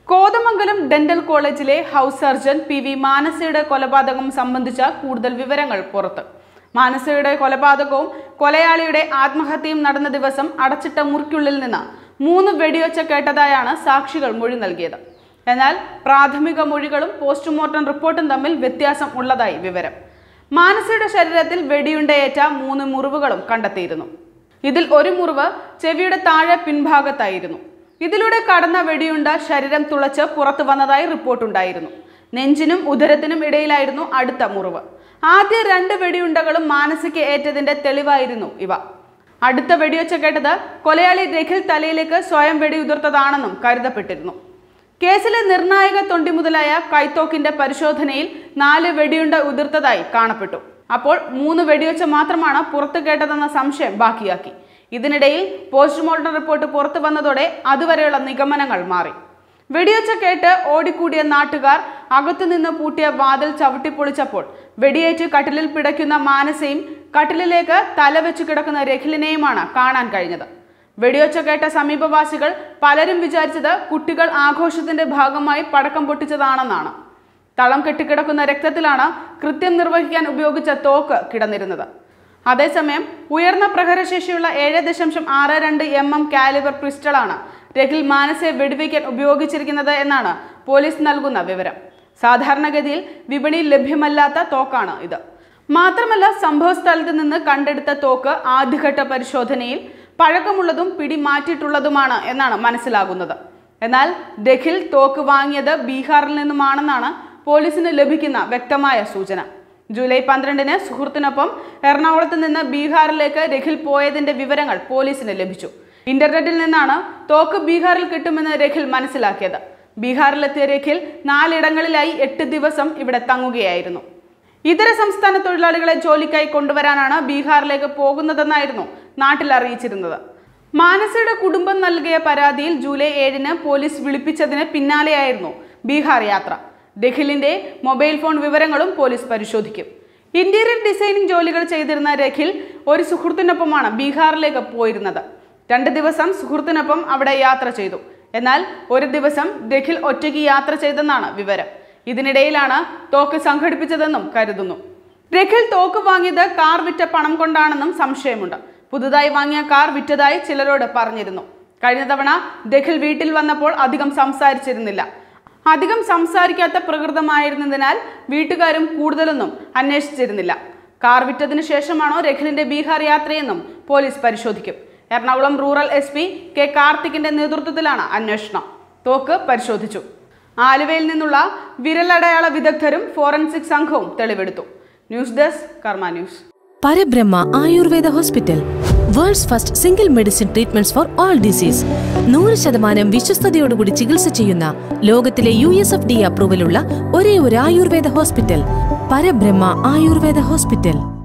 Kothamangalam dental കോളേജിലെ house surgeon P V മാനസയുടെ കൊലപാതകം സംബന്ധിച്ച കൂടുതൽ വിവരങ്ങൾ പുറത്ത് മാനസയുടെ കൊലപാതകവും കൊലയാളിയുടെ ആത്മഹത്യയും നടന്ന ദിവസം അടച്ചിട്ട മുറിക്കുള്ളിൽ നിന്ന് മൂന്ന് വെടിയൊച്ച കേട്ടതായാണ് സാക്ഷികൾ മൊഴി നൽകിയത് എന്നാൽ പ്രാഥമിക മൊഴികളും പോസ്റ്റ്മോർട്ടം റിപ്പോർട്ടും തമ്മിൽ വ്യത്യാസം ഉള്ളതായി വിവരം മാനസയുടെ ശരീരത്തിൽ വെടിയുണ്ടയേറ്റ മൂന്ന് മുറിവുകളും കണ്ടെത്തിയിരുന്നു ഇതിൽ ഒരു മുറിവ് ചെവിയുടെ താഴെ പിൻഭാഗത്തായിരുന്നു ഇതിലൂടെ കടന്ന വെടിയുണ്ട ശരീരം തുളച്ച് പുറത്തു വന്നതായി റിപ്പോർട്ടുണ്ടായിരുന്നു നെഞ്ചിനും ഉദരത്തിനും ഇടയിലായിരുന്നു അടുത്ത മുറിവ് ആദ്യ രണ്ട് വെടിയുണ്ടകളും മാനസിക ഏറ്റതിന്റെ തെളിവായിരുന്നു ഇവ അടുത്ത വെടിവെച്ച കേട്ടത് കൊലയാളി രഖിൽ തലയിലേക്ക് സ്വയം വെടിയുതിർത്തതാണെന്നും കരുതപ്പെട്ടിരുന്നു കേസിലെ നിർണായക തൊണ്ടി മുതലായ കൈത്തോക്കിന്റെ പരിശോധനയിൽ നാല് വെടിയുണ്ട ഉതിർത്തതായി കാണപ്പെട്ടു അപ്പോൾ മൂന്ന് വെടിവെച്ച മാത്രമാണ് പുറത്തു കേട്ടതെന്ന സംശയം ബാക്കിയാക്കി ഇതിനിടയിൽ പോസ്റ്റ്മോർട്ടം റിപ്പോർട്ട് പുറത്തു വന്നതോടെ അതുവരെയുള്ള നിഗമനങ്ങൾ മാറി വെടിയൊച്ച കേട്ട് ഓടിക്കൂടിയ നാട്ടുകാർ അകത്തുനിന്ന് പൂട്ടിയ വാതിൽ ചവിട്ടിപ്പൊളിച്ചപ്പോൾ വെടിയേറ്റ് കട്ടിലിൽ പിടയ്ക്കുന്ന മാനസയും കട്ടിലിലേക്ക് തലവെച്ച് കിടക്കുന്ന രഖിലിനെയുമാണ് കാണാൻ കഴിഞ്ഞത് വെടിയൊച്ച കേട്ട സമീപവാസികൾ പലരും വിചാരിച്ചത് കുട്ടികൾ ആഘോഷത്തിന്റെ ഭാഗമായി പടക്കം പൊട്ടിച്ചതാണെന്നാണ് തളം കെട്ടിക്കിടക്കുന്ന രക്തത്തിലാണ് കൃത്യം നിർവഹിക്കാൻ ഉപയോഗിച്ച തോക്ക് കിടന്നിരുന്നത് അതേസമയം ഉയർന്ന പ്രഹരശേഷിയുള്ള ഏഴ് ദശാംശം ആറ് രണ്ട് എം എം കാലിബർ പിസ്റ്റളാണ് രഖിൽ മാനസെ വെടിവയ്ക്കാൻ ഉപയോഗിച്ചിരിക്കുന്നത് എന്നാണ് പോലീസ് നൽകുന്ന വിവരം സാധാരണഗതിയിൽ വിപണിയിൽ ലഭ്യമല്ലാത്ത തോക്കാണ് ഇത് മാത്രമല്ല സംഭവ സ്ഥലത്ത് നിന്ന് കണ്ടെടുത്ത തോക്ക് ആദ്യഘട്ട പരിശോധനയിൽ പഴക്കമുള്ളതും പിടി മാറ്റിയിട്ടുള്ളതുമാണ് എന്നാണ് മനസ്സിലാകുന്നത് എന്നാൽ രഖിൽ തോക്ക് വാങ്ങിയത് ബീഹാറിൽ നിന്നുമാണെന്നാണ് പോലീസിന് ലഭിക്കുന്ന വ്യക്തമായ സൂചന ജൂലൈ പന്ത്രണ്ടിന് സുഹൃത്തിനൊപ്പം എറണാകുളത്ത് നിന്ന് ബീഹാറിലേക്ക് രഖിൽ പോയതിന്റെ വിവരങ്ങൾ പോലീസിന് ലഭിച്ചു ഇന്റർനെറ്റിൽ നിന്നാണ് തോക്ക് ബീഹാറിൽ കിട്ടുമെന്ന് രഖിൽ മനസ്സിലാക്കിയത് ബീഹാറിലെത്തിയ രഖിൽ നാലിടങ്ങളിലായി എട്ട് ദിവസം ഇവിടെ തങ്ങുകയായിരുന്നു ഇതര സംസ്ഥാന തൊഴിലാളികളെ ജോലിക്കായി കൊണ്ടുവരാനാണ് ബീഹാറിലേക്ക് പോകുന്നതെന്നായിരുന്നു നാട്ടിൽ അറിയിച്ചിരുന്നത് മാനസയുടെ കുടുംബം നൽകിയ പരാതിയിൽ ജൂലൈ ഏഴിന് പോലീസ് വിളിപ്പിച്ചതിന് പിന്നാലെയായിരുന്നു ബീഹാർ യാത്ര രഖിലിന്റെ മൊബൈൽ ഫോൺ വിവരങ്ങളും പോലീസ് പരിശോധിക്കും ഇന്റീരിയർ ഡിസൈനിങ് ജോലികൾ ചെയ്തിരുന്ന രഖിൽ ഒരു സുഹൃത്തിനൊപ്പമാണ് ബീഹാറിലേക്ക് പോയിരുന്നത് രണ്ട് ദിവസം സുഹൃത്തിനൊപ്പം അവിടെ യാത്ര ചെയ്തു എന്നാൽ ഒരു ദിവസം രഖിൽ ഒറ്റയ്ക്ക് യാത്ര ചെയ്തെന്നാണ് വിവരം ഇതിനിടയിലാണ് തോക്ക് സംഘടിപ്പിച്ചതെന്നും കരുതുന്നു രഖിൽ തോക്ക് വാങ്ങിയത് കാർ വിറ്റ പണം കൊണ്ടാണെന്നും സംശയമുണ്ട് പുതുതായി വാങ്ങിയ കാർ വിറ്റതായി ചിലരോട് പറഞ്ഞിരുന്നു കഴിഞ്ഞ തവണ രഖിൽ വീട്ടിൽ വന്നപ്പോൾ അധികം സംസാരിച്ചിരുന്നില്ല അധികം സംസാരിക്കാത്ത പ്രകൃതമായിരുന്നതിനാൽ വീട്ടുകാരും കൂടുതലൊന്നും അന്വേഷിച്ചിരുന്നില്ല കാർ വിറ്റതിനു ശേഷമാണോ രഖിലിന്റെ ബീഹാർ യാത്രയെന്നും പോലീസ് പരിശോധിക്കും Ernakulam rural S P K കാർത്തിക്കിന്റെ നേതൃത്വത്തിലാണ് അന്വേഷണം തോക്ക് പരിശോധിച്ചു ആലുവയിൽ നിന്നുള്ള വിരലടയാള വിദഗ്ധരും ഫോറൻസിക് സംഘവും തെളിവെടുത്തു news desk Karma news Parabrahma Ayurveda hospital world's first single medicine treatments for all disease നൂറ് ശതമാനം വിശ്വസ്തയോടുകൂടി ചികിത്സ ചെയ്യുന്ന ലോകത്തിലെ യു എസ് എഫ് ഡി അപ്രൂവലുള്ള ഒരേ ഒരു ആയുർവേദ ഹോസ്പിറ്റൽ പരബ്രഹ്മ ആയുർവേദ ഹോസ്പിറ്റൽ